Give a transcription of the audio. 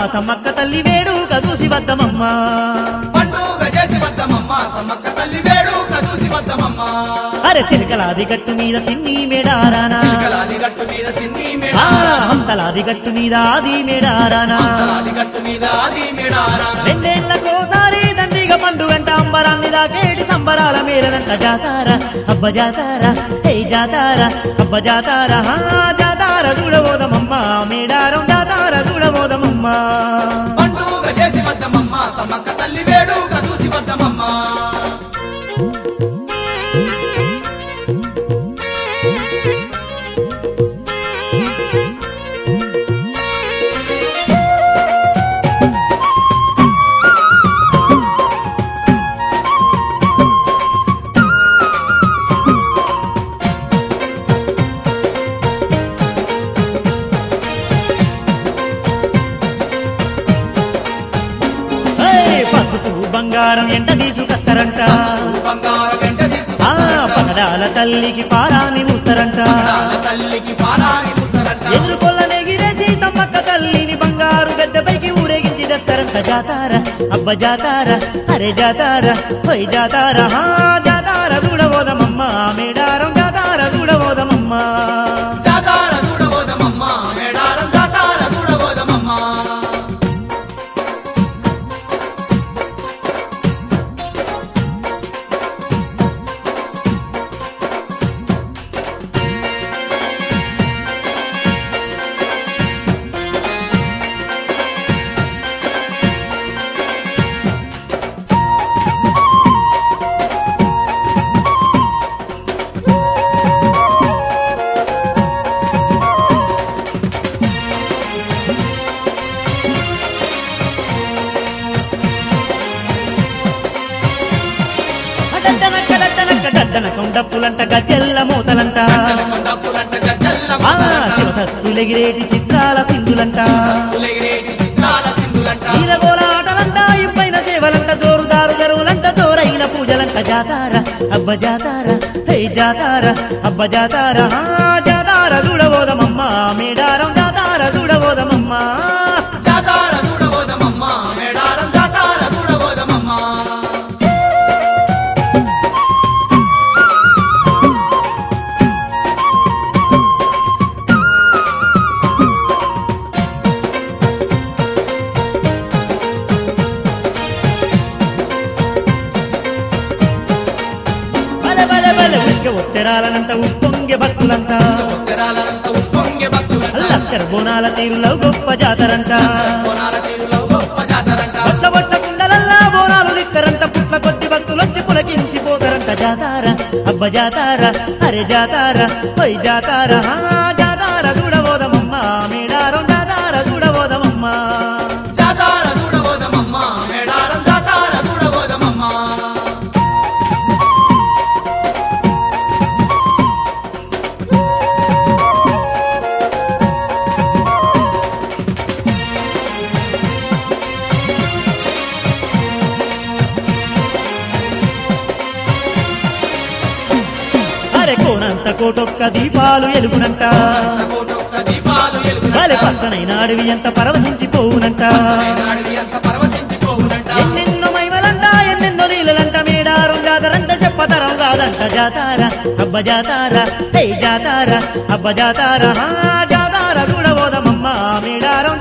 సమ్మక్క తల్లి వేడుక చూసి వద్దమమ్మ పండుగ చేసి వద్దమమ్మ సమ్మక్క తల్లి వేడుక చూసి వద్దమమ్మ అరే చిలకలాది గట్టు మీద సిన్ని మేడారానా చిలకలాది గట్టు మీద సిన్ని ఆ, మేడారానా హంతలాది గట్టు మీద ఆది మేడారానా హంసలాది గట్టు మీద ఆది మేడారానా రెండేళ్లకోసారి దండిగ పండుగంట అంబరాన్ని దాకేటి సంబరాల మేరనంట జాతార అబ్బ జాతార హే జాతార అబ్బ జాతార హా జాతార చూడబోదమమ్మ మేడారం జాతార చూడబోదమమ్మ పండుగ చేసి వద్దమమ్మ సమ్మక్క తల్లి వేడుక చూసి వద్దమమ్మ హే, పసుపు బంగారం ఎంట తీసుకత్తరంట బంగారు వెంట తీసి ఆ పగడాల తల్లికి పారాని మూస్తారంట పగడాల తల్లికి పారాని ముద్దరంట ఎదురుకొల్ల నెగిరేసి సమ్మక్క తల్లిని బంగారు గద్దెపైకి ఊరేగించి తెస్తారంట జాతార అబ్బ జాతార అరే జాతార హోయ్ జాతార హా జాతార చూడబోదమమ్మ మేడారం జాతార చూడబోదమమ్మ జాతార చూడబోదమమ్మ మేడారం జాతార చూడబోదమమ్మ డడ్డనక్క డడ్డనక్క డడ్డనక డప్పులంట గజ్జెల్ల మూతలంట డప్పులంట గజ్జల్ల ఆ శివసత్తులెగిరేటి చిత్రాల సింధులంట పులగిరేటి చిత్రాల సింధులంట నీలగోల ఆటలంట ఇంపైన సేవలంట జోరుదారు గరువులంట జోరైన పూజలంట జాతార అబ్బ జాతార హే జాతార అబ్బ జాతార హా జాతార చూడబోదమమ్మ మేడారం జాతార చూడబోదమమ్మ జాతార చూడబోదమమ్మ మేడారం జాతార చూడబోదమమ్మ బలె బలె బలె ఉష్క ఉత్తరాలనంట ఉప్పొంగె భక్తులంట ఉత్తరాలంత ఉప్పొంగే భక్తులంట లక్కర బోనాల తీరులో గొప్ప జాతరంట కోనాల తీరులో గొప్ప జాతరంట బొట్ట బొట్ట కుండలల్లా బోనాలు దిక్కరంట పుట్ల కొద్ది భక్తులొచ్చి పులకించి పోతారంట జాతార అబ్బ జాతార అరే జాతార పై జాతార హా జాతార చూడబోదమమ్మ మేడారం జాతార చూడబోదమమ్మ జాతార చూడబోదమమ్మ మేడారం జాతార చూడబోదమమ్మ అరే కోనంత కోటొక్క దీపాలు ఎలుగునంట అంత కోటొక్క దీపాలు అరే ఎలుగునంట పక్కనైన అడవి ఎంత పరవశించిపోవునంట నాడివి అంత పరవశించిపోవునంట ఎన్నెన్నో మైమలంట ఎన్నెన్నో నీళ్ళలంట మేడారం జాతరంట చెప్పతరం కాదంట జాతార అబ్బ జాతార హే జాతార అబ్బ జాతార హా జాతార చూడబోదమమ్మ మేడారం